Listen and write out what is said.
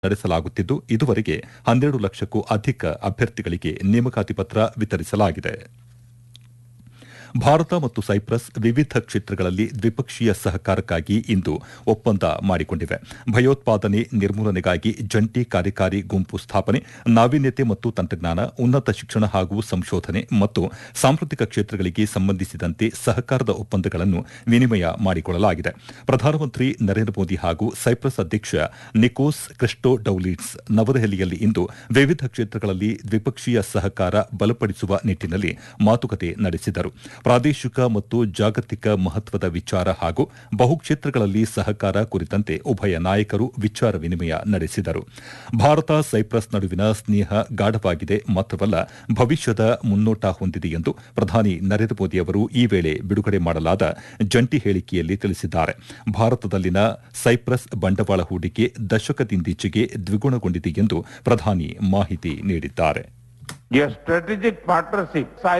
ನಡೆಸಲಾಗುತ್ತಿದ್ದು ಇದುವರೆಗೆ ಹನ್ನೆರಡು ಲಕ್ಷಕ್ಕೂ ಅಧಿಕ ಅಭ್ಯರ್ಥಿಗಳಿಗೆ ನೇಮಕಾತಿ ಪತ್ರ ವಿತರಿಸಲಾಗಿದೆ ಭಾರತ ಮತ್ತು ಸೈಪ್ರಸ್ ವಿವಿಧ ಕ್ಷೇತ್ರಗಳಲ್ಲಿ ದ್ವಿಪಕ್ಷೀಯ ಸಹಕಾರಕ್ಕಾಗಿ ಇಂದು ಒಪ್ಪಂದ ಮಾಡಿಕೊಂಡಿವೆ ಭಯೋತ್ಪಾದನೆ ನಿರ್ಮೂಲನೆಗಾಗಿ ಜಂಟಿ ಕಾರ್ಯಕಾರಿ ಗುಂಪು ಸ್ಥಾಪನೆ ನಾವೀನ್ಯತೆ ಮತ್ತು ತಂತ್ರಜ್ಞಾನ ಉನ್ನತ ಶಿಕ್ಷಣ ಹಾಗೂ ಸಂಶೋಧನೆ ಮತ್ತು ಸಾಂಸ್ಕೃತಿಕ ಕ್ಷೇತ್ರಗಳಿಗೆ ಸಂಬಂಧಿಸಿದಂತೆ ಸಹಕಾರದ ಒಪ್ಪಂದಗಳನ್ನು ವಿನಿಮಯ ಮಾಡಿಕೊಳ್ಳಲಾಗಿದೆ ಪ್ರಧಾನಮಂತ್ರಿ ನರೇಂದ್ರ ಮೋದಿ ಹಾಗೂ ಸೈಪ್ರಸ್ ಅಧ್ಯಕ್ಷ ನಿಕೋಸ್ ಕ್ರಿಸ್ಟೋಡೌಲಿಡ್ಸ್ ನವದೆಹಲಿಯಲ್ಲಿ ಇಂದು ವಿವಿಧ ಕ್ಷೇತ್ರಗಳಲ್ಲಿ ದ್ವಿಪಕ್ಷೀಯ ಸಹಕಾರ ಬಲಪಡಿಸುವ ನಿಟ್ಟಿನಲ್ಲಿ ಮಾತುಕತೆ ನಡೆಸಿದರು ಪ್ರಾದೇಶಿಕ ಮತ್ತು ಜಾಗತಿಕ ಮಹತ್ವದ ವಿಚಾರ ಹಾಗೂ ಬಹುಕ್ಷೇತ್ರಗಳಲ್ಲಿ ಸಹಕಾರ ಕುರಿತಂತೆ ಉಭಯ ನಾಯಕರು ವಿಚಾರ ವಿನಿಮಯ ನಡೆಸಿದರು ಭಾರತ ಸೈಪ್ರಸ್ ನಡುವಿನ ಸ್ನೇಹ ಗಾಢವಾಗಿದೆ ಮಾತ್ರವಲ್ಲ ಭವಿಷ್ಯದ ಮುನ್ನೋಟ ಹೊಂದಿದೆ ಎಂದು ಪ್ರಧಾನಿ ನರೇಂದ್ರ ಮೋದಿ ಅವರು ಈ ವೇಳೆ ಬಿಡುಗಡೆ ಮಾಡಲಾದ ಜಂಟಿ ಹೇಳಿಕೆಯಲ್ಲಿ ತಿಳಿಸಿದ್ದಾರೆ ಭಾರತದಲ್ಲಿನ ಸೈಪ್ರಸ್ ಬಂಡವಾಳ ಹೂಡಿಕೆ ದಶಕದಿಂದೀಚೆಗೆ ದ್ವಿಗುಣಗೊಂಡಿದೆ ಎಂದು ಪ್ರಧಾನಿ ಮಾಹಿತಿ ನೀಡಿದ್ದಾರೆ यह स्ट्रेटेजिक पार्टनरशिप